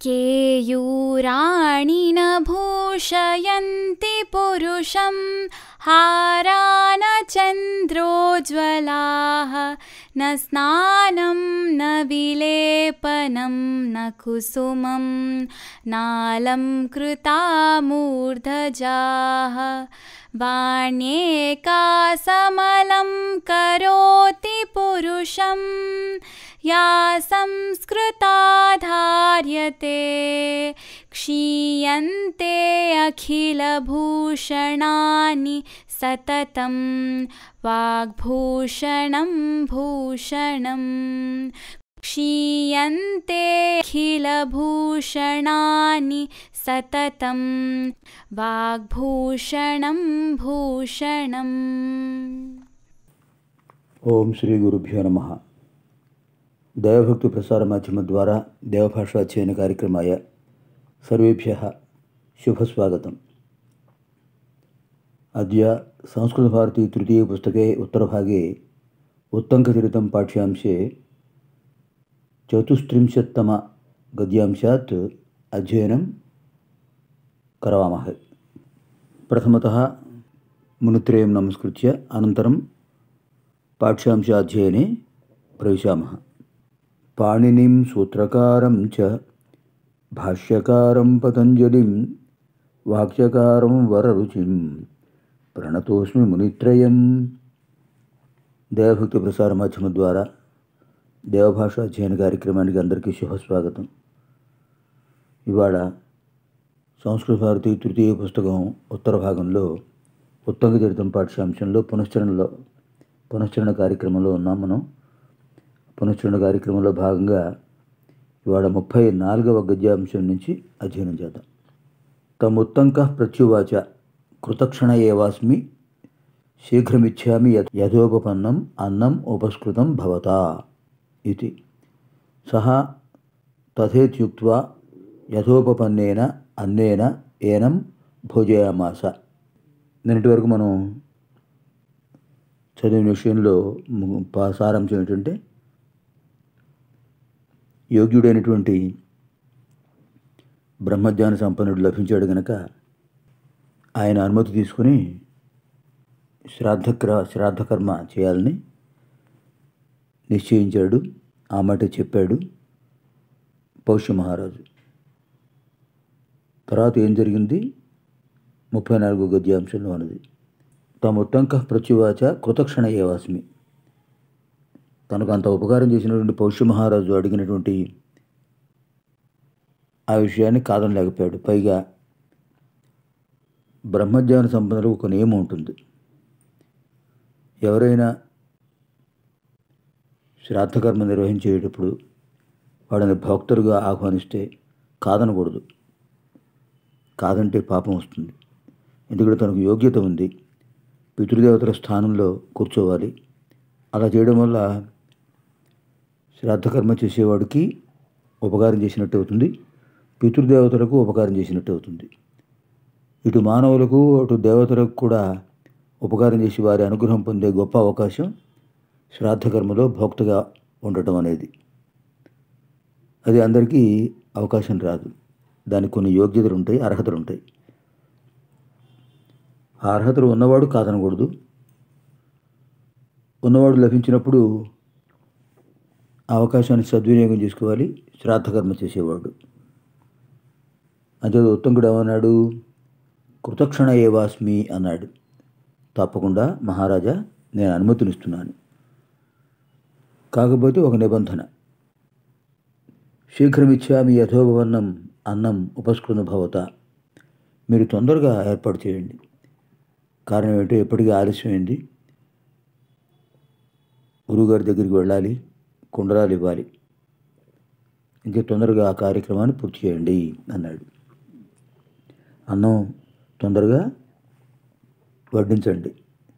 केयूराणि न भूषयन्ति पुरुषं हारा न चन्द्रोज्ज्वलाः न स्नानं न विलेपनं न कुसुमं नालं कृता मूर्धजाः वाण्येका समलं करोति पुरुषं या संस्कृता धार्यते क्षीयन्ते अखिलभूषणानि सततं वाग्भूषणं भूषणम् क्षीयन्ते अखिलभूषणानि सततं वाग्भूषणं भूषणम् ఓం శ్రీ గురుభ్యో నమ దైవభక్తి ప్రసార మాధ్యమ ద్వారా దేవభాష అధ్యయన కార్యక్రమాయ సర్వేభ్య శుభస్వాగతం అద్య సంస్కృతభారతి తృతీయపుస్తకే उत्तरभागे उत्तङ्कचरितं पाठ्यांशे चतुस्त्रिंशत्तमगद्यांशात् अध्ययनं करवामः प्रथमतः मुनित्रयं नमस्कृत्य अनन्तरं पाठ्यांशाध्ययने प्रविशामः पाणिनिं सूत्रकारं च भाष्यकारं पतञ्जलिं वाक्यकारं वररुचिं ప్రణతోస్మి మునిత్రయం దేవభక్తి ప్రసార మాధ్యమం ద్వారా దేవభాష అధ్యయన కార్యక్రమానికి అందరికీ శుభస్వాగతం ఇవాళ సంస్కృత భారతి తృతీయ పుస్తకం ఉత్తర భాగంలో ఉత్తంగ చరితం పాఠ్యాంశంలో పునశ్చరణలో పునశ్చరణ కార్యక్రమంలో ఉన్నాం మనం పునశ్చరణ కార్యక్రమంలో భాగంగా ఇవాళ ముప్పై నాలుగవ గద్యాంశం నుంచి అధ్యయనం చేద్దాం తముత్తంక ప్రత్యువాచ కృతక్షణ ఏవాస్మి శీఘ్రమిచ్చామి యత్ యథోపపన్నం అన్నం ఉపస్కృతం భవతా ఇది సహ తథేత్యుక్త్వా యథోపపన్నేన అన్నేన ఏనం భోజయామాస నిన్నటి వరకు మనం చదివిన విషయంలో ము- పా- సారాంశం ఏంటంటే యోగ్యుడైనటువంటి బ్రహ్మజ్ఞాన సంపన్నుడు లభించాడు గనక ఆయన అనుమతి తీసుకుని శ్రాద్ధక్ర శ్రాద్ధకర్మ చేయాలని నిశ్చయించాడు ఆ మాట చెప్పాడు పౌష్య మహారాజు తర్వాత ఏం జరిగింది ముప్పై నాలుగో గద్యాంశంలో ఉన్నది తముత్తంక ప్రత్యువాచ కృతక్షణ ఏవాస్మి తనకు అంత ఉపకారం చేసినటువంటి పౌష్య మహారాజు అడిగినటువంటి ఆ విషయాన్ని కాదనలేకపోయాడు పైగా బ్రహ్మజ్ఞాన సంపదలకు ఒక నియమం ఉంటుంది ఎవరైనా శ్రాద్ధకర్మ నిర్వహించేటప్పుడు వాడిని భక్తులుగా ఆహ్వానిస్తే కాదనకూడదు కాదంటే పాపం వస్తుంది ఎందుకంటే తనకు యోగ్యత ఉంది పితృదేవతల స్థానంలో కూర్చోవాలి అలా చేయడం వల్ల శ్రాద్ధకర్మ చేసేవాడికి ఉపకారం చేసినట్టు అవుతుంది పితృదేవతలకు ఉపకారం చేసినట్టు అవుతుంది ఇటు మానవులకు అటు దేవతలకు కూడా ఉపకారం చేసి వారి అనుగ్రహం పొందే గొప్ప అవకాశం శ్రాద్ధకర్మలో భోక్తగా ఉండటం అనేది అది అందరికీ అవకాశం రాదు దానికి కొన్ని యోగ్యతలు ఉంటాయి అర్హతలు ఉంటాయి ఆ అర్హతలు ఉన్నవాడు కాదనకూడదు ఉన్నవాడు లభించినప్పుడు ఆ అవకాశాన్ని సద్వినియోగం చేసుకోవాలి శ్రాద్ధకర్మ చేసేవాడు అంతే ఉత్తంకుడు ఏమన్నాడు కృతక్షణ ఏవాస్మి అన్నాడు తప్పకుండా మహారాజా నేను అనుమతినిస్తున్నాను కాకపోతే ఒక నిబంధన శీఘ్రమిచ్చామి యథోపవన్నం అన్నం ఉపస్కృత భవత మీరు తొందరగా ఏర్పాటు చేయండి కారణం ఏంటో ఎప్పటికీ ఆలస్యమైంది గురువుగారి దగ్గరికి వెళ్ళాలి కుండరాలు ఇవ్వాలి ఇంకా తొందరగా ఆ కార్యక్రమాన్ని పూర్తి చేయండి అన్నాడు అన్నం తొందరగా వడ్డించండి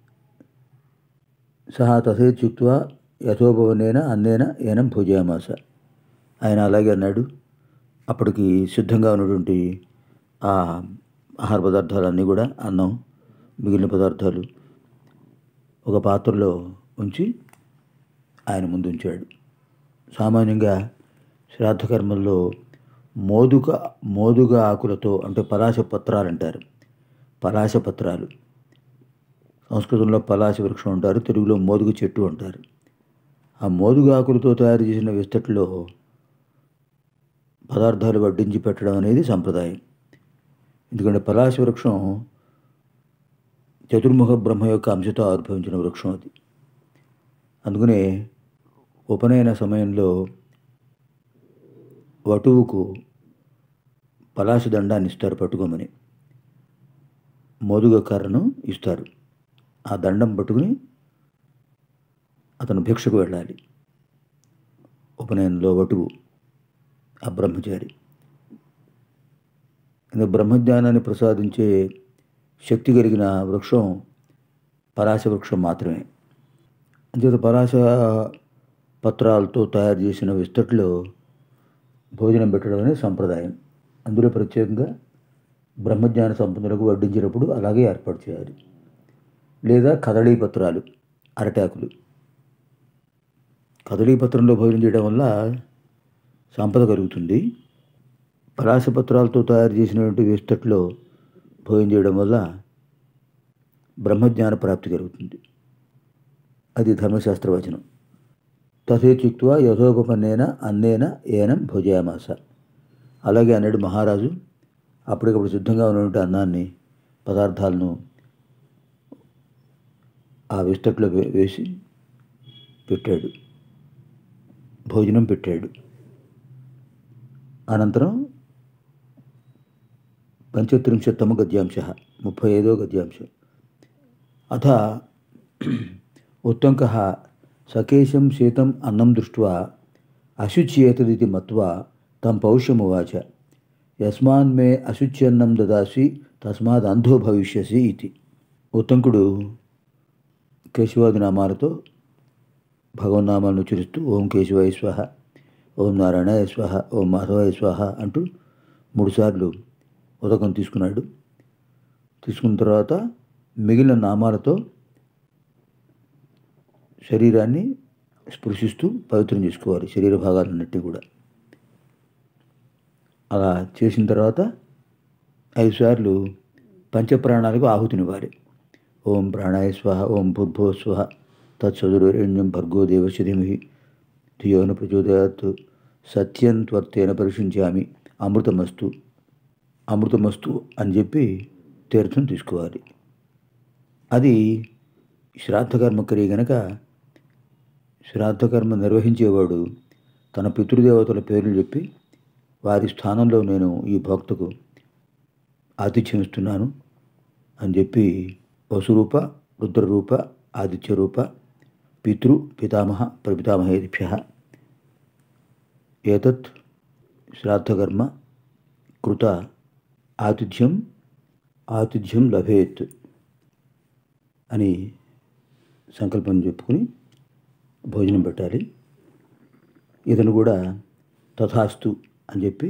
సహా తథేత్యుక్త్వా యథోభవనేన అన్నేన ఏనం భోజయామాస ఆయన అలాగే అన్నాడు అప్పటికి సిద్ధంగా ఉన్నటువంటి ఆ ఆహార పదార్థాలన్నీ కూడా అన్నం మిగిలిన పదార్థాలు ఒక పాత్రలో ఉంచి ఆయన ముందు ఉంచాడు సామాన్యంగా శ్రాద్ధకర్మల్లో మోదుక మోదుగ ఆకులతో అంటే పలాశ పత్రాలు అంటారు పలాశ పత్రాలు సంస్కృతంలో పలాశ వృక్షం అంటారు తెలుగులో మోదుగ చెట్టు అంటారు ఆ మోదుగ ఆకులతో తయారు చేసిన విస్తట్లో పదార్థాలు వడ్డించి పెట్టడం అనేది సంప్రదాయం ఎందుకంటే పలాశ వృక్షం చతుర్ముఖ బ్రహ్మ యొక్క అంశతో ఆవిర్భవించిన వృక్షం అది అందుకనే ఉపనయన సమయంలో వటువుకు పలాశ దండాన్ని ఇస్తారు పట్టుకోమని మోదుగ కర్రను ఇస్తారు ఆ దండం పట్టుకుని అతను భిక్షకు వెళ్ళాలి ఉపనయనంలో వటువు ఆ బ్రహ్మచారి ఇంకా బ్రహ్మజ్ఞానాన్ని ప్రసాదించే శక్తి కలిగిన వృక్షం పలాశ వృక్షం మాత్రమే అంచేత పలాశ పత్రాలతో తయారు చేసిన విస్తట్లో భోజనం పెట్టడం అనేది సంప్రదాయం అందులో ప్రత్యేకంగా బ్రహ్మజ్ఞాన సంపన్నులకు వడ్డించినప్పుడు అలాగే ఏర్పాటు చేయాలి లేదా కదళీ పత్రాలు అరటాకులు కదళీ పత్రంలో భోజనం చేయడం వల్ల సంపద కలుగుతుంది పలాస పత్రాలతో తయారు చేసినటువంటి విస్తట్లో భోజనం చేయడం వల్ల బ్రహ్మజ్ఞాన ప్రాప్తి కలుగుతుంది అది ధర్మశాస్త్ర వచనం తథేత్యుక్త్వా యథోపపన్నేన అన్నేన ఏనం భోజయామాస అలాగే అన్నాడు మహారాజు అప్పటికప్పుడు సిద్ధంగా ఉన్నటువంటి అన్నాన్ని పదార్థాలను ఆ విస్తట్లో వే- వేసి పెట్టాడు భోజనం పెట్టాడు అనంతరం పంచత్రింశత్తమ గద్యాంశ ముప్పై ఐదో గద్యాంశం అథ ఉత్తంక సకేశం శీతం అన్నం దృష్ట్వా అశుచ్యేతదితి మత్వా తం పౌష్యమువాచ యస్మాన్ మే అశుచ్యన్నం దదాసి తస్మాత్ అంధో భవిష్యసి ఇది ఉత్తంకుడు కేశవాది నామాలతో భగవన్నామాలను ఉచ్చరిస్తూ ఓం కేశవాయ స్వహ ఓం నారాయణాయ స్వహ ఓం మాధవాయ స్వహ అంటూ మూడుసార్లు ఉదకం తీసుకున్నాడు తీసుకున్న తర్వాత మిగిలిన నామాలతో శరీరాన్ని స్పృశిస్తూ పవిత్రం చేసుకోవాలి శరీర భాగాలన్నిటి కూడా అలా చేసిన తర్వాత ఐదు సార్లు పంచప్రాణాలకు ఆహుతినివ్వాలి ఓం ప్రాణాయ స్వహ ఓం భూర్భో స్వహ తత్సదురేణ్యం భర్గో దేవస్య ధిమహి ధియోన ప్రచోదయాత్ సత్యం త్వర్తేన పరిశించామి అమృతమస్తు అమృతమస్తు అని చెప్పి తీర్థం తీసుకోవాలి అది శ్రాద్ధకర్మ క్రియ గనక శ్రాద్ధకర్మ నిర్వహించేవాడు తన పితృదేవతల పేర్లు చెప్పి వారి స్థానంలో నేను ఈ భక్తకు ఆతిథ్యం ఇస్తున్నాను అని చెప్పి వసురూప రుద్రరూప ఆదిత్యరూప పితృ పితామహ ప్రపితామహేభ్య ఏతత్ శ్రాద్ధకర్మ కృత ఆతిథ్యం ఆతిథ్యం లభేత్ అని సంకల్పం చెప్పుకుని భోజనం పెట్టాలి ఇతను కూడా తథాస్తు అని చెప్పి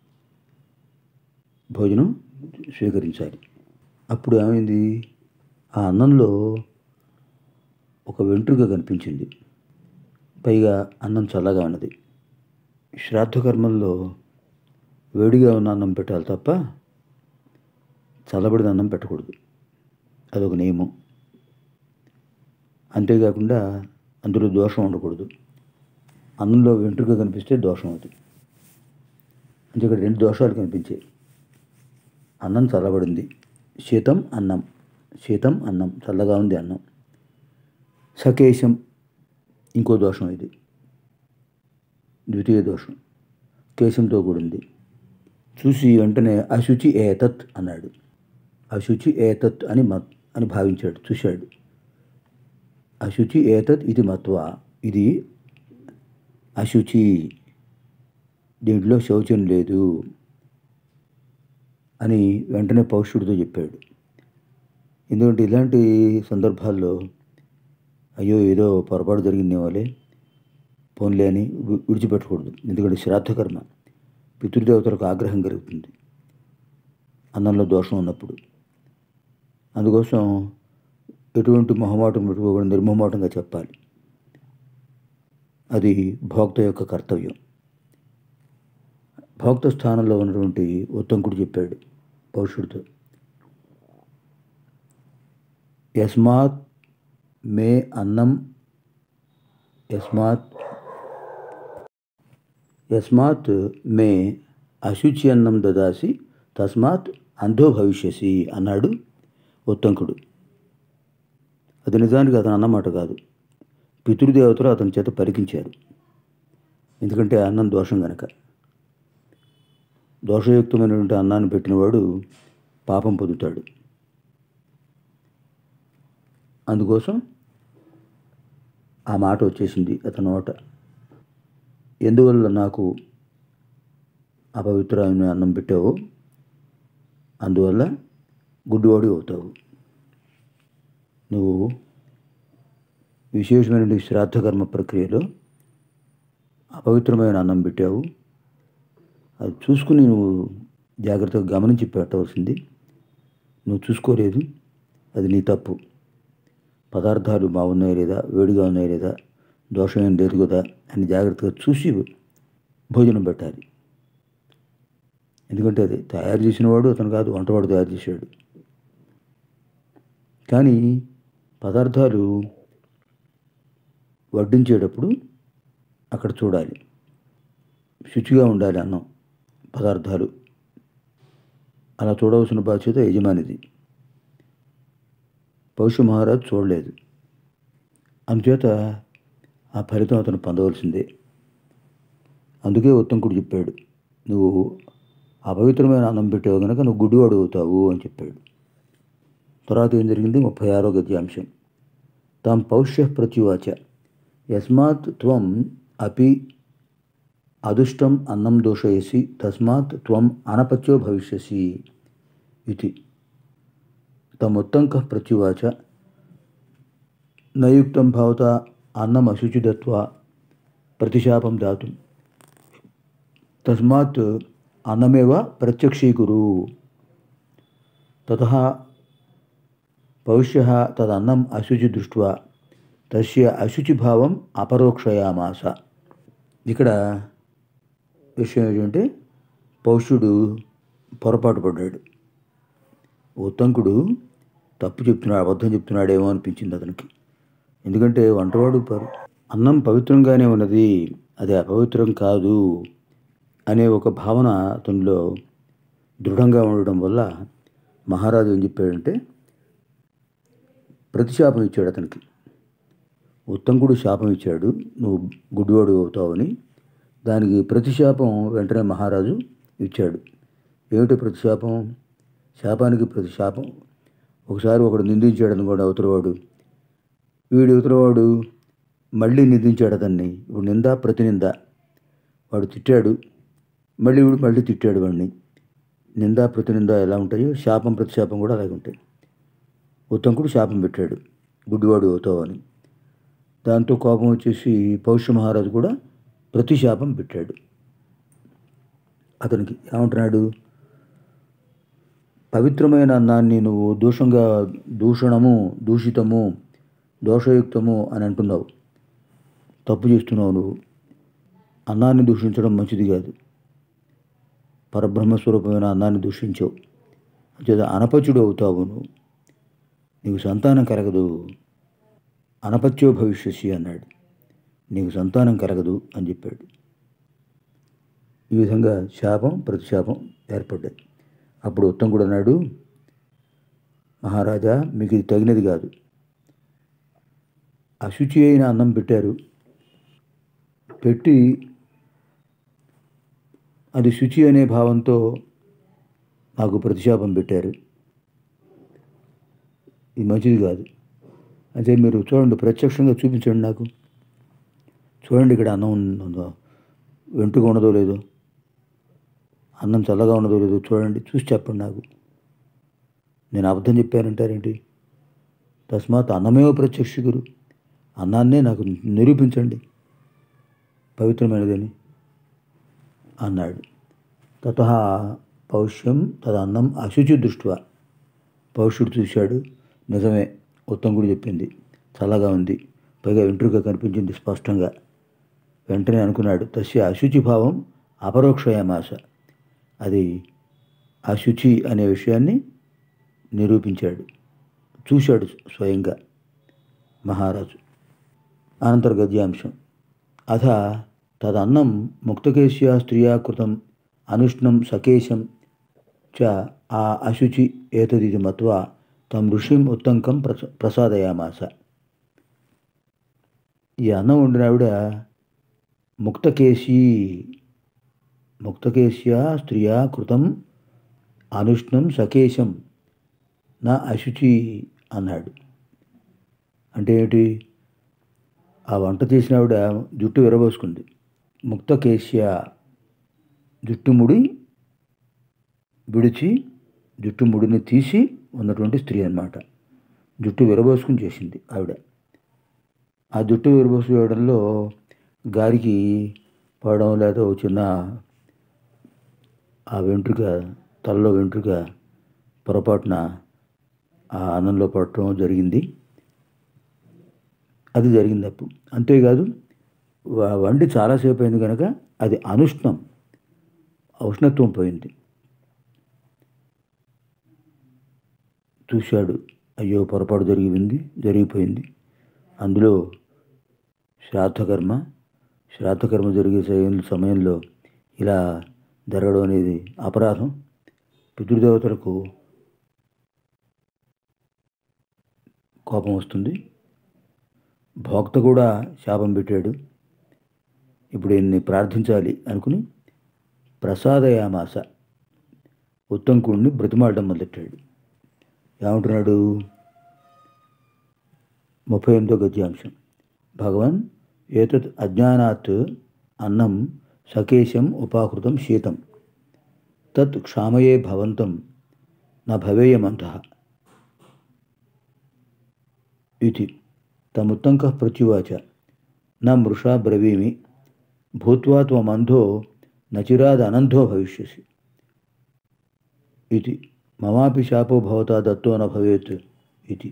భోజనం స్వీకరించాలి అప్పుడు ఏమైంది ఆ అన్నంలో ఒక వెంట్రుక కనిపించింది పైగా అన్నం చల్లగా ఉన్నది శ్రాద్ధకర్మల్లో వేడిగా ఉన్న అన్నం పెట్టాలి తప్ప చల్లబడిన అన్నం పెట్టకూడదు అదొక నియమం అంతేకాకుండా అందులో దోషం ఉండకూడదు అన్నంలో వెంట్రుక కనిపిస్తే దోషం అవుతుంది అంటే ఇక్కడ రెండు దోషాలు కనిపించాయి అన్నం చల్లబడింది శీతం అన్నం శీతం అన్నం చల్లగా ఉంది అన్నం సకేశం ఇంకో దోషం ఇది ద్వితీయ దోషం కేశంతో కూడింది చూసి వెంటనే అశుచి ఏతత్ అన్నాడు అశుచి ఏతత్ అని మత్ అని భావించాడు చూశాడు అశుచి ఏతత్ ఇది మత్వ ఇది అశుచి దీంట్లో శౌచం లేదు అని వెంటనే పౌష్యుడితో చెప్పాడు ఎందుకంటే ఇలాంటి సందర్భాల్లో అయ్యో ఏదో పొరపాటు జరిగిందేమోలే పోన్లే అని వి- విడిచిపెట్టకూడదు ఎందుకంటే శ్రాద్ధకర్మ పితృదేవతలకు ఆగ్రహం కలుగుతుంది అన్నంలో దోషం ఉన్నప్పుడు అందుకోసం ఎటువంటి మొహమాటం పెట్టుకోకుండా నిర్మోహమాటంగా చెప్పాలి అది భోక్త యొక్క కర్తవ్యం భోక్త స్థానంలో ఉన్నటువంటి ఉత్తంకుడు చెప్పాడు పౌరుషుడితో యస్మాత్ మే అన్నం యస్మాత్ యస్మాత్ మే అశుచి అన్నం దదాసి తస్మాత్ అంధో భవిష్యసి అన్నాడు ఉత్తంకుడు అది నిజానికి అతను అన్నమాట కాదు పితృదేవతలు అతని చేత పరికించారు ఎందుకంటే ఆ అన్నం దోషం గనక దోషయుక్తమైనటువంటి అన్నాన్ని పెట్టినవాడు పాపం పొందుతాడు అందుకోసం ఆ మాట వచ్చేసింది అతని నోట ఎందువల్ల నాకు అపవిత్రమైన అన్నం పెట్టావో అందువల్ల గుడ్డివాడి అవుతావు నువ్వు విశేషమైన శ్రాద్ధకర్మ ప్రక్రియలో అపవిత్రమైన అన్నం పెట్టావు అది చూసుకుని నువ్వు జాగ్రత్తగా గమనించి పెట్టవలసింది నువ్వు చూసుకోలేదు అది నీ తప్పు పదార్థాలు బాగున్నాయి లేదా వేడిగా ఉన్నాయి లేదా దోషం ఏం లేదు కదా అని జాగ్రత్తగా చూసి భోజనం పెట్టాలి ఎందుకంటే అది తయారు చేసినవాడు అతను కాదు వంటవాడు తయారు చేశాడు కానీ పదార్థాలు వడ్డించేటప్పుడు అక్కడ చూడాలి శుచిగా ఉండాలి అన్నం పదార్థాలు అలా చూడవలసిన బాధ్యత యజమానిది పౌష్య మహారాజ్ చూడలేదు అందుచేత ఆ ఫలితం అతను పొందవలసిందే అందుకే ఉత్తంకుడు చెప్పాడు నువ్వు అపవిత్రమైన అన్నం పెట్టావు కనుక నువ్వు గుడ్డివాడు అవుతావు అని చెప్పాడు తర్వాత ఏం జరిగింది ముప్పై ఆరో గద్యాంశం తాం పౌష్య ప్రత్యువాచ యస్మాత్ త్వం అపి అదుష్టం అన్నం దోషయసి తస్మాత్ త్వం అనపత్యో భవిష్యసి ఇది తముత్తంక ప్రత్యువాచ నయుక్తం భవత అన్నం అశుచి దత్వా ప్రతిశాపం దాతు తస్మాత్ అన్నమేవ ప్రత్యక్షీకురు తత పౌష్య తదన్నం అశుచి దృష్ట్యా తస్య అశుచిభావం అపరోక్షయామాస ఇక్కడ విషయం ఏంటంటే పౌష్యుడు పొరపాటు పడ్డాడు ఉత్తంకుడు తప్పు చెప్తున్నాడు అబద్ధం చెప్తున్నాడేమో అనిపించింది అతనికి ఎందుకంటే వంటవాడు పరు అన్నం పవిత్రంగానే ఉన్నది అది అపవిత్రం కాదు అనే ఒక భావన అతనిలో దృఢంగా ఉండడం వల్ల మహారాజు ఏం చెప్పాడంటే ప్రతిశాపం ఇచ్చాడు అతనికి ఉత్తంకుడు శాపం ఇచ్చాడు నువ్వు గుడ్డివాడు అవుతావని దానికి ప్రతిశాపం వెంటనే మహారాజు ఇచ్చాడు ఏమిటి ప్రతిశాపం శాపానికి ప్రతిశాపం ఒకసారి ఒకడు నిందించాడు అనుకోండి అవతలవాడు వీడు అవతలవాడు మళ్ళీ నిందించాడు అతన్ని ఇప్పుడు నింద ప్రతినింద వాడు తిట్టాడు మళ్ళీ వీడు మళ్ళీ తిట్టాడు వాడిని నింద ప్రతినింద ఎలా ఉంటాయో శాపం ప్రతిశాపం కూడా అలాగే ఉంటాయి ఉత్తంకుడు శాపం పెట్టాడు గుడ్డివాడు అవుతావు అని దాంతో కోపం వచ్చేసి పౌష్య మహారాజు కూడా ప్రతిశాపం పెట్టాడు అతనికి ఏమంటున్నాడు పవిత్రమైన అన్నాన్ని నువ్వు దూషంగా దూషణము దూషితము దోషయుక్తము అని అంటున్నావు తప్పు చేస్తున్నావు నువ్వు అన్నాన్ని దూషించడం మంచిది కాదు పరబ్రహ్మస్వరూపమైన అన్నాన్ని దూషించావు చేత అనపచుడు అవుతావు నువ్వు నీకు సంతానం కలగదు అనపత్యో భవిష్యసి అన్నాడు నీకు సంతానం కలగదు అని చెప్పాడు ఈ విధంగా శాపం ప్రతిశాపం ఏర్పడ్డాయి అప్పుడు ఉత్తంకుడు అన్నాడు మహారాజా మీకు ఇది తగినది కాదు అశుచి అయిన అన్నం పెట్టారు పెట్టి అది శుచి అనే భావంతో నాకు ప్రతిశాపం పెట్టారు ఇది మంచిది కాదు అయితే మీరు చూడండి ప్రత్యక్షంగా చూపించండి నాకు చూడండి ఇక్కడ అన్నం ఉందో వెంట్రుక ఉన్నదో లేదో అన్నం చల్లగా ఉన్నదో లేదో చూడండి చూసి చెప్పండి నాకు నేను అబద్ధం చెప్పానంటారేంటి తస్మాత్ అన్నమేవ ప్రత్యక్షకురు అన్నాన్నే నాకు నిరూపించండి పవిత్రమైనదని అన్నాడు తత పౌష్యం తదన్నం అశుచి దృష్ట్యా పౌష్యుడు చూశాడు నిజమే ఉత్తంకుడు చెప్పింది చల్లగా ఉంది పైగా వెంట్రుక కనిపించింది స్పష్టంగా వెంటనే అనుకున్నాడు తస్య అశుచి భావం అపరోక్షయమాస అది అశుచి అనే విషయాన్ని నిరూపించాడు చూశాడు స్వయంగా మహారాజు అనంతర గద్యాంశం అథ తదన్నం ముక్తకేశ్యా స్త్రియా కృతం అనుష్ణం సకేశం చ ఆ అశుచి ఏతదిది మత్వా తం ఋషిం ఉత్తంకం ప్రస ప్రసాదయామాస ఈ అన్నం వండిన ఆవిడ ముక్తకేశీ ముక్తకేశ్యా స్త్రియా కృతం అనుష్ణం సకేశం నా అశుచి అన్నాడు అంటే ఏంటి ఆ వంట చేసిన ఆవిడ జుట్టు విరబోసుకుంది ముక్తకేశ్య జుట్టు ముడి విడిచి జుట్టు ముడిని తీసి ఉన్నటువంటి స్త్రీ అన్నమాట జుట్టు విరబోసుకుని చేసింది ఆవిడ ఆ జుట్టు విరబోసుకోవడంలో గారికి పడడం లేదా ఓ చిన్న ఆ వెంట్రుక తలలో వెంట్రుక పొరపాటున ఆ అన్నంలో పడటం జరిగింది అది జరిగింది అప్పు అంతేకాదు వ- వండి చాలాసేపు అయింది కనుక అది అనుష్ణం ఉష్ణత్వం పోయింది చూశాడు అయ్యో పొరపాటు జరిగింది జరిగిపోయింది అందులో శ్రాద్ధకర్మ శ్రాద్ధకర్మ జరిగే సమయం- సమయంలో ఇలా జరగడం అనేది అపరాధం పితృదేవతలకు కోపం వస్తుంది భోక్త కూడా శాపం పెట్టాడు ఇప్పుడు ఈయన్ని ప్రార్థించాలి అనుకుని ప్రసాదయామాస ఉత్తంకుడిని బ్రతిమాడడం మొదలెట్టాడు ఏమంటున్నాడు ముప్పై ఎనిమిదో గద్యాంశం భగవన్ ఏతత్ అజ్ఞానాత్ అన్నం సకేశం ఉపాకృతం శీతం తత్ క్షామయే భవంతం న భవేయమంతః ఇది తముత్తంక ప్రత్యువాచ న మృషా బ్రవీమి భూత్వా త్వమంధో నచిరాదనంధో భవిష్యసి ఇది మమాపి శాపో భవతా దత్తో న భవేత్ ఇది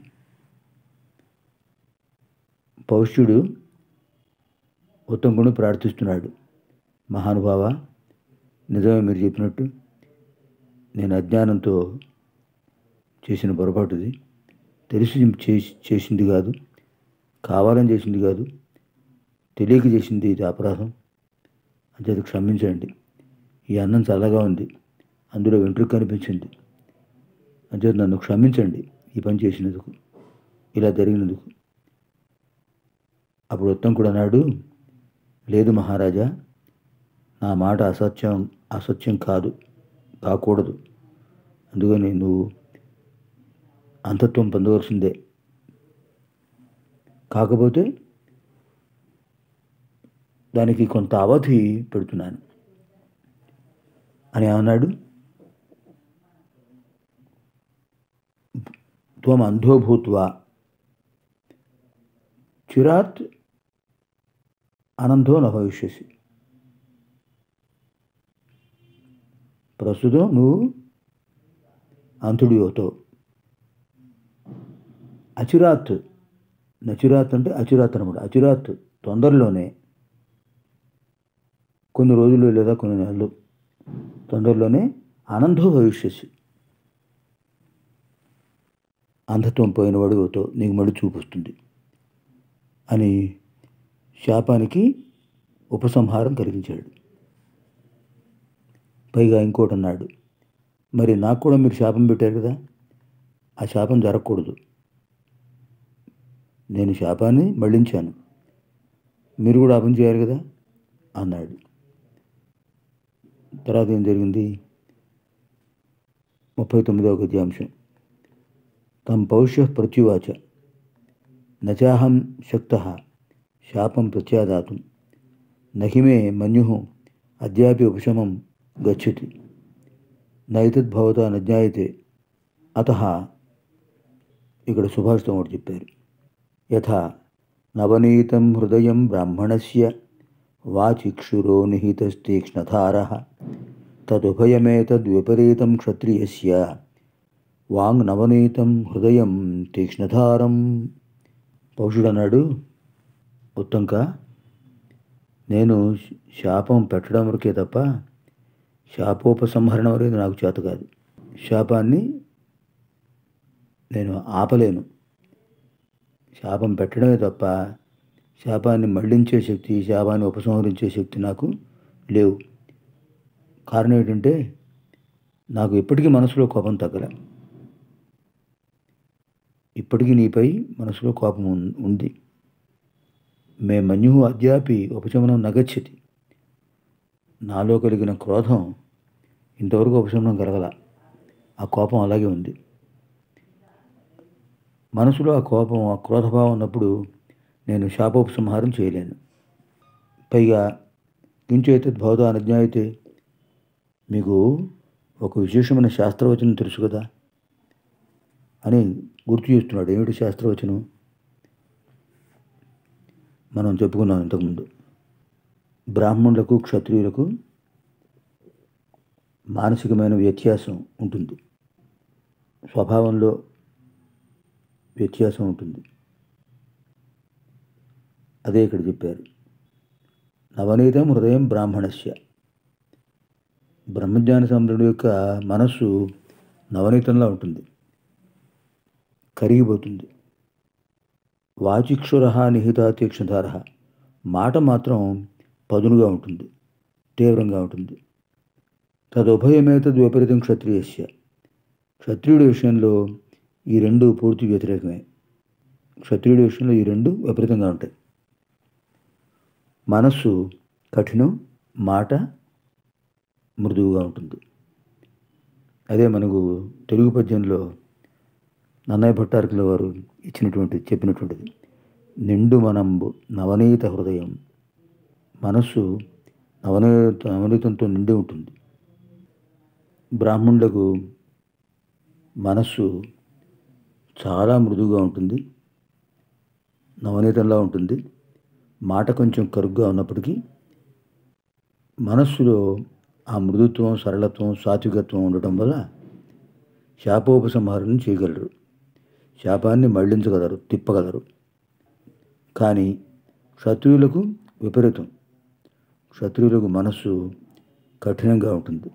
పౌష్యుడు ఉత్తంకుని ప్రార్థిస్తున్నాడు మహానుభావ నిజమే మీరు చెప్పినట్టు నేను అజ్ఞానంతో చేసిన పొరపాటుది తెలిసి చేసి చేసింది కాదు కావాలని చేసింది కాదు తెలియక చేసింది ఇది అపరాధం అంతే క్షమించండి ఈ అన్నం చల్లగా ఉంది అందులో వెంట్రుక కనిపించింది అంతే నన్ను క్షమించండి ఈ పని చేసినందుకు ఇలా జరిగినందుకు అప్పుడు ఉత్తం కూడా అన్నాడు లేదు మహారాజా నా మాట అసత్యం అసత్యం కాదు కాకూడదు అందుకని నువ్వు అంతత్వం పొందవలసిందే కాకపోతే దానికి కొంత అవధి పెడుతున్నాను అని ఏమన్నాడు త్వం అంధో భూత్వా చిరాత్ అనంతో న భవిష్యసి ప్రస్తుతం నువ్వు అంతుడి అవుతావు అచిరాత్ నచిరాత్ అంటే అచిరాత్ అనమాట అచిరాత్ తొందరలోనే కొన్ని రోజులు లేదా కొన్ని నెలలు తొందరలోనే అనంతో భవిష్యస్సు అంధత్వం పోయినవాడు అవుతావు నీకు మళ్ళీ చూపిస్తుంది అని శాపానికి ఉపసంహారం కలిగించాడు పైగా ఇంకోటి అన్నాడు మరి నాకు కూడా మీరు శాపం పెట్టారు కదా ఆ శాపం జరగకూడదు నేను శాపాన్ని మళ్ళించాను మీరు కూడా ఆ పని చేయాలి కదా అన్నాడు తర్వాత ఏం జరిగింది ముప్పై తొమ్మిదవ గద్యాంశం తం పౌష్య ప్రత్యువాచ నచాహం శక్త శాపం ప్రత్యాదాతుం నహిమే మన్యు అద్యాపి ఉపశమం గచ్చతి నైతద్భవత నజ్ఞాయతే అత ఇక్కడ సుభాషితం ఒకటి చెప్పారు యథా నవనీతం హృదయం బ్రాహ్మణస్య వాచిక్షురో నిహితస్తీక్ష్ణధార తదుభయమేతద్విపరీతం క్షత్రియస్య వాంగ్ నవనీతం హృదయం తీక్ష్ణధారం పౌషుడన్నాడు ఉత్తంక నేను శాపం పెట్టడం వరకే తప్ప శాపోపసంహరణం అనేది నాకు చేత కాదు శాపాన్ని నేను ఆపలేను శాపం పెట్టడమే తప్ప శాపాన్ని మళ్లించే శక్తి శాపాన్ని ఉపసంహరించే శక్తి నాకు లేవు కారణం ఏంటంటే నాకు ఇప్పటికీ మనసులో కోపం తగ్గల ఇప్పటికీ నీపై మనసులో కోపం ఉన్- ఉంది మే మన్యు అద్యాపి ఉపశమనం నగచ్చతి నాలో కలిగిన క్రోధం ఇంతవరకు ఉపశమనం కలగల ఆ కోపం అలాగే ఉంది మనసులో ఆ కోపం ఆ క్రోధభావం ఉన్నప్పుడు నేను శాపోపసంహారం చేయలేను పైగా కించేత భవత అనజ్ఞాయితే మీకు ఒక విశేషమైన శాస్త్రవచనం తెలుసు కదా అని గుర్తు చేస్తున్నాడు ఏమిటి శాస్త్రవచనం మనం చెప్పుకున్నాం ఇంతకుముందు బ్రాహ్మణులకు క్షత్రియులకు మానసికమైన వ్యత్యాసం ఉంటుంది స్వభావంలో వ్యత్యాసం ఉంటుంది అదే ఇక్కడ చెప్పారు నవనీతం హృదయం బ్రాహ్మణస్య బ్రహ్మజ్ఞాన సముద్రుడి యొక్క మనస్సు నవనీతంలా ఉంటుంది కరిగిపోతుంది వాచిక్షుర నిహిత తీక్షణధార మాట మాత్రం పదునుగా ఉంటుంది తీవ్రంగా ఉంటుంది తదుభయమేతద్ విపరీతం క్షత్రియస్య క్షత్రియుడి విషయంలో ఈ రెండు పూర్తి వ్యతిరేకమే క్షత్రియుడి విషయంలో ఈ రెండు విపరీతంగా ఉంటాయి మనస్సు కఠినం మాట మృదువుగా ఉంటుంది అదే మనకు తెలుగు పద్యంలో నన్నయ్య భట్టారకుల వారు ఇచ్చినటువంటి చెప్పినటువంటిది నిండు మనంబు నవనీత హృదయం మనస్సు నవనీత నవనీతంతో నిండి ఉంటుంది బ్రాహ్మణులకు మనస్సు చాలా మృదువుగా ఉంటుంది నవనీతంలా ఉంటుంది మాట కొంచెం కరుగ్గా ఉన్నప్పటికీ మనస్సులో ఆ మృదుత్వం సరళత్వం సాత్వికత్వం ఉండటం వల్ల శాపోపసంహారం చేయగలరు శాపాన్ని మళ్లించగలరు తిప్పగలరు కానీ క్షత్రియులకు విపరీతం క్షత్రియులకు మనస్సు కఠినంగా ఉంటుంది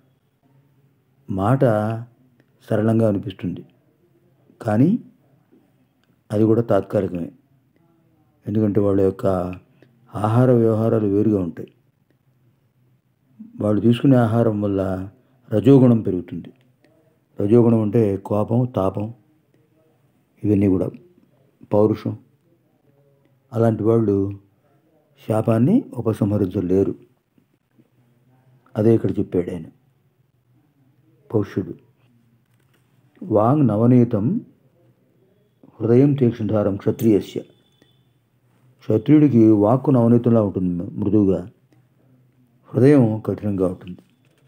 మాట సరళంగా అనిపిస్తుంది కానీ అది కూడా తాత్కాలికమే ఎందుకంటే వాళ్ళ యొక్క ఆహార వ్యవహారాలు వేరుగా ఉంటాయి వాళ్ళు తీసుకునే ఆహారం వల్ల రజోగుణం పెరుగుతుంది రజోగుణం అంటే కోపం తాపం ఇవన్నీ కూడా పౌరుషం అలాంటి వాళ్ళు శాపాన్ని ఉపసంహరించలేరు అదే ఇక్కడ చెప్పాడు ఆయన పౌష్యుడు వాంగ్ నవనీతం హృదయం తీక్షణధారం క్షత్రియస్య క్షత్రియుడికి వాక్కు నవనీతంలా ఉంటుంది మృదువుగా హృదయం కఠినంగా ఉంటుంది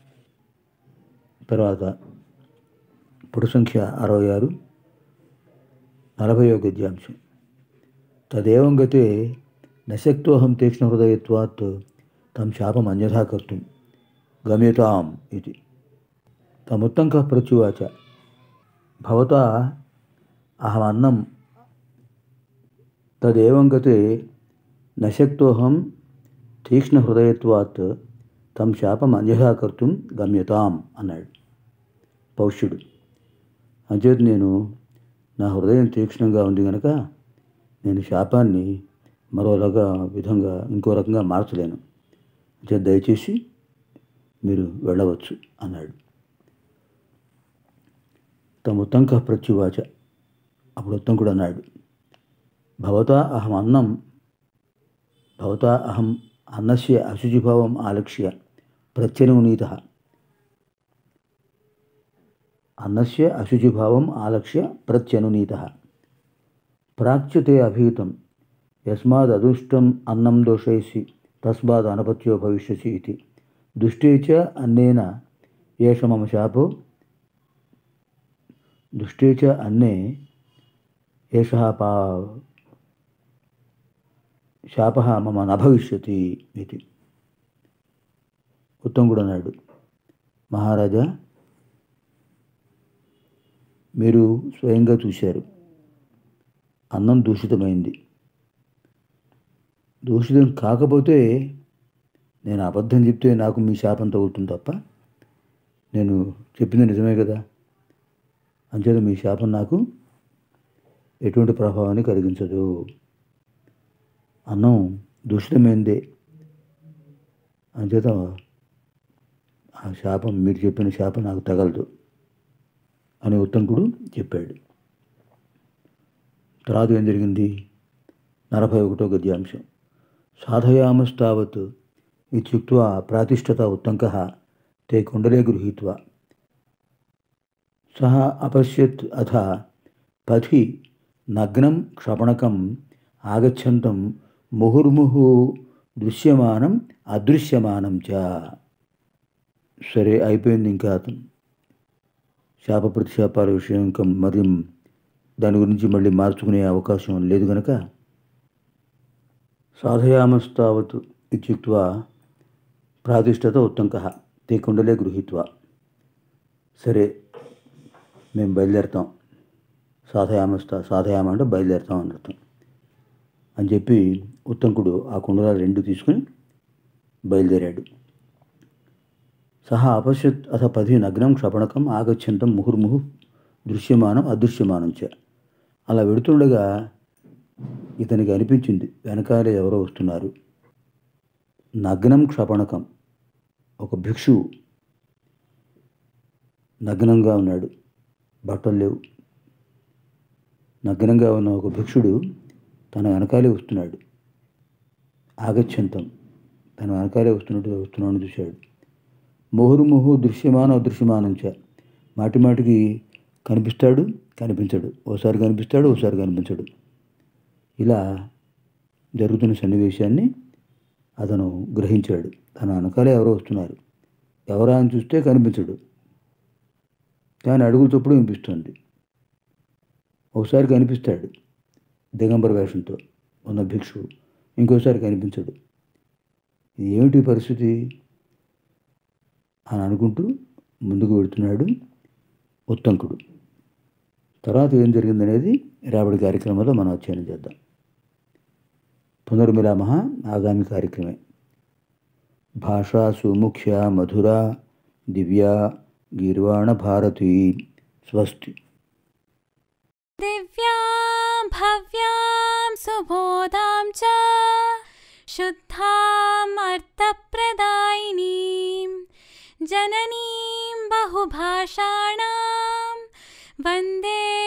తర్వాత పుట సంఖ్య అరవై ఆరు నలభై ఒక గద్యాంశం తదేవం గతే నశక్తోహం తీక్ష్ణ హృదయత్వాత్ తం శాపం అన్యథా కర్తుం గమ్యతాం ఇది తముత్తంక ప్రత్యువాచ భవతా అహమన్నం తదేవం గతే నశక్తోహం తీక్ష్ణ హృదయత్వాత్ తం శాపం అన్యథా కర్తుం గమ్యతాం అన్నాడు పౌష్యుడు అంచేత నేను నా హృదయం తీక్ష్ణంగా ఉంది కనుక నేను శాపాన్ని మరోలాగా విధంగా ఇంకో రకంగా మార్చలేను అంచేత దయచేసి మీరు వెళ్ళవచ్చు అన్నాడు తమ ఉత్తంక ప్రత్యువాచ అప్పుడు ఉత్తంకుడు అన్నాడు భవతా అహం అన్నం భవతా అహం అన్నస్య అశుచిభావం ఆలక్ష్య ప్రత్యనునీత అన్నస్య అశుచిభావం ఆలక్ష్య ప్రత్యనునీత ప్రాచ్యతే అభీతం యస్మాదదుష్టం అన్నం దోషయసి తస్మాద్ అనపత్యో భవిష్యసి ఇది దుష్టే చ అన్నేన ఏష మమ శాపో దుష్టే చ అన్నే ఏష పా శాప మమ నభవిష్యతి ఇది ఉత్తముడు అన్నాడు మహారాజా మీరు స్వయంగా చూశారు అన్నం దూషితమైంది దూషితం కాకపోతే నేను అబద్ధం చెప్తే నాకు మీ శాపం తగులుతుంది తప్ప నేను చెప్పింది నిజమే కదా అంచేత మీ శాపం నాకు ఎటువంటి ప్రభావాన్ని కలిగించదు అన్నం దూషితమైందే అంచేత ఆ శాపం మీరు చెప్పిన శాపం నాకు తగలదు అని ఉత్తంకుడు చెప్పాడు తర్వాత ఏం జరిగింది నలభై ఒకటో గద్యాంశం సాధయామస్తావత్ ఇత్యుక్త్వా ప్రాతిష్టత ఉత్తంక తే కుండలే గృహీత్వా సహ అపశ్యత్ అథ పథి నగ్నం క్షపణకం ఆగచ్చంతం ముహుర్ముహు దృశ్యమానం అదృశ్యమానం చ సరే అయిపోయింది ఇంకా అతను శాప ప్రతిశాపాల విషయం ఇంకా మరి దాని గురించి మళ్ళీ మార్చుకునే అవకాశం లేదు కనుక సాధయామస్తావత్ ఇత్యుక్త్వా ప్రాతిష్టత ఉత్తంక తే కుండలే గృహీత్వా సరే మేము బయలుదేరుతాం సాధయామస్తా సాధయామ అంటే బయలుదేరుతాం అని అర్థం అని చెప్పి ఉత్తంకుడు ఆ కుండలాలు రెండు తీసుకుని బయలుదేరాడు సహా అపశ్యత్ అథ పది నగ్నం క్షపణకం ఆగచ్చంతం ముహుర్ముహు దృశ్యమానం అదృశ్యమానం చ అలా వెడుతుండగా ఇతనికి అనిపించింది వెనకాలే ఎవరో వస్తున్నారు నగ్నం క్షపణకం ఒక భిక్షువు నగ్నంగా ఉన్నాడు బట్టలు లేవు నగ్నంగా ఉన్న ఒక భిక్షుడు తన వెనకాలే వస్తున్నాడు ఆగచ్చంతం తన వెనకాలే వస్తున్నట్టు వస్తున్నాడు చూశాడు ముహుర్ముహు దృశ్యమానం అదృశ్యమానం చ మాటి మాటికి కనిపిస్తాడు కనిపించడు ఓసారి కనిపిస్తాడు ఓసారి కనిపించడు ఇలా జరుగుతున్న సన్నివేశాన్ని అతను గ్రహించాడు తన వెనకాలే ఎవరో వస్తున్నారు ఎవరా అని చూస్తే కనిపించడు కానీ అడుగుల చప్పుడు వినిపిస్తుంది ఒకసారి కనిపిస్తాడు దిగంబర వేషంతో ఉన్న భిక్షువు ఇంకోసారి కనిపించడు ఇది ఏమిటి పరిస్థితి అని అనుకుంటూ ముందుకు వెళుతున్నాడు ఉత్తంకుడు తర్వాత ఏం జరిగిందనేది రేపటి కార్యక్రమంలో మనం అధ్యయనం చేద్దాం పునర్మిలామ ఆగామి కార్యక్రమే భాషాసు ముఖ్య మధుర దివ్య గీర్వాణ భారతి స్వస్తి दिव्यां भव्यां सुबोधां च शुद्धाम् अर्थप्रदायिनीं जननीं बहुभाषाणां वन्दे